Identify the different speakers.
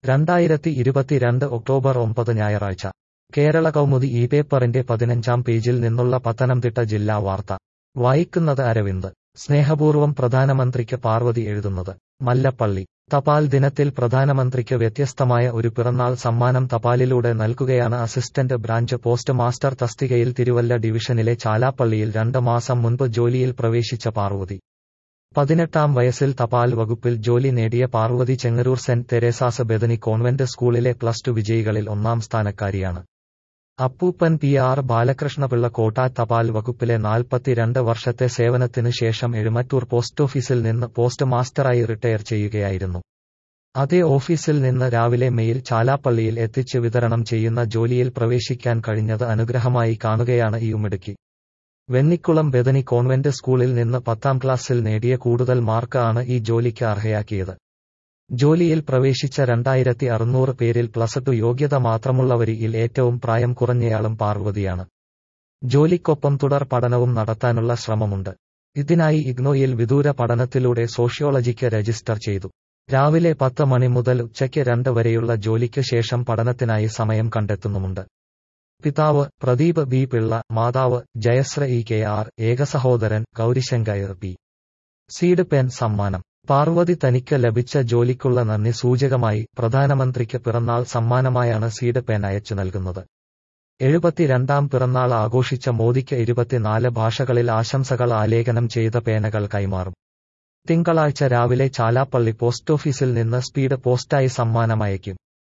Speaker 1: രണ്ടായിരത്തി ഇരുപത്തിരണ്ട് ഒക്ടോബർ ഒമ്പത് ഞായറാഴ്ച കേരള കൗമുദി ഈ പേപ്പറിന്റെ പതിനഞ്ചാം പേജിൽ നിന്നുള്ള പത്തനംതിട്ട ജില്ലാ വാർത്ത വായിക്കുന്നത് അരവിന്ദ് സ്നേഹപൂർവ്വം പ്രധാനമന്ത്രിക്ക് പാർവതി എഴുതുന്നത് മല്ലപ്പള്ളി തപാൽ ദിനത്തിൽ പ്രധാനമന്ത്രിക്ക് വ്യത്യസ്തമായ ഒരു പിറന്നാൾ സമ്മാനം തപാലിലൂടെ നൽകുകയാണ് അസിസ്റ്റന്റ് ബ്രാഞ്ച് പോസ്റ്റ് മാസ്റ്റർ തസ്തികയിൽ തിരുവല്ല ഡിവിഷനിലെ ചാലാപ്പള്ളിയിൽ രണ്ട് മാസം മുൻപ് ജോലിയിൽ പ്രവേശിച്ച പാർവതി പതിനെട്ടാം വയസ്സിൽ തപാൽ വകുപ്പിൽ ജോലി നേടിയ Parvathy Chengaroor saint Teresa's Bethany convent സ്കൂളിലെ പ്ലസ് ടു വിജയികളിൽ ഒന്നാം സ്ഥാനക്കാരിയാണ് അപ്പൂപ്പൻ പി ആർ ബാലകൃഷ്ണപിള്ള കോട്ടാ തപാൽ വകുപ്പിലെ നാൽപ്പത്തിരണ്ട് വർഷത്തെ സേവനത്തിനു ശേഷം എഴുമറ്റൂർ പോസ്റ്റ് ഓഫീസിൽ നിന്ന് പോസ്റ്റ് മാസ്റ്ററായി റിട്ടയർ ചെയ്യുകയായിരുന്നു അതേ ഓഫീസിൽ നിന്ന് രാവിലെ മെയിൽ ചാലാപ്പള്ളിയിൽ എത്തിച്ച് വിതരണം ചെയ്യുന്ന ജോലിയിൽ പ്രവേശിക്കാൻ കഴിഞ്ഞത് അനുഗ്രഹമായി കാണുകയാണ് ഈ ഉമിടുക്കി വെന്നിക്കുളം ബെദനി കോൺവെന്റ് സ്കൂളിൽ നിന്ന് പത്താം ക്ലാസ്സിൽ നേടിയ കൂടുതൽ മാർക്ക് ആണ് ഈ ജോലിക്ക് അർഹയാക്കിയത് ജോലിയിൽ പ്രവേശിച്ച രണ്ടായിരത്തി അറുന്നൂറ് പേരിൽ പ്ലസ് ടു യോഗ്യത മാത്രമുള്ളവരിൽ ഏറ്റവും പ്രായം കുറഞ്ഞയാളും പാർവതിയാണ് ജോലിക്കൊപ്പം തുടർ പഠനവും നടത്താനുള്ള ശ്രമമുണ്ട് ഇതിനായി ഇഗ്നോയിൽ വിദൂര പഠനത്തിലൂടെ സോഷ്യോളജിക്ക് രജിസ്റ്റർ ചെയ്തു രാവിലെ പത്ത് മണി മുതൽ ഉച്ചയ്ക്ക് രണ്ട് വരെയുള്ള ജോലിക്ക് ശേഷം പഠനത്തിനായി സമയം കണ്ടെത്തുന്നുമുണ്ട് പിതാവ് പ്രദീപ് ബി പിള്ള മാതാവ് ജയശ്ര ഇ കെ ആർ ഏകസഹോദരൻ ഗൗരിശങ്കർ പി സീഡ് പെൻ സമ്മാനം പാർവതി തനിക്ക് ലഭിച്ച ജോലിക്കുള്ള നന്ദി സൂചകമായി പ്രധാനമന്ത്രിക്ക് പിറന്നാൾ സമ്മാനമായാണ് സീഡ് പെൻ അയച്ചു നൽകുന്നത് എഴുപത്തിരണ്ടാം പിറന്നാൾ ആഘോഷിച്ച മോദിക്ക് ഇരുപത്തിനാല് ഭാഷകളിൽ ആശംസകൾ ആലേഖനം ചെയ്ത പേനകൾ കൈമാറും തിങ്കളാഴ്ച രാവിലെ ചാലാപ്പള്ളി പോസ്റ്റ് ഓഫീസിൽ നിന്ന് സ്പീഡ് പോസ്റ്റായി സമ്മാനമയക്കും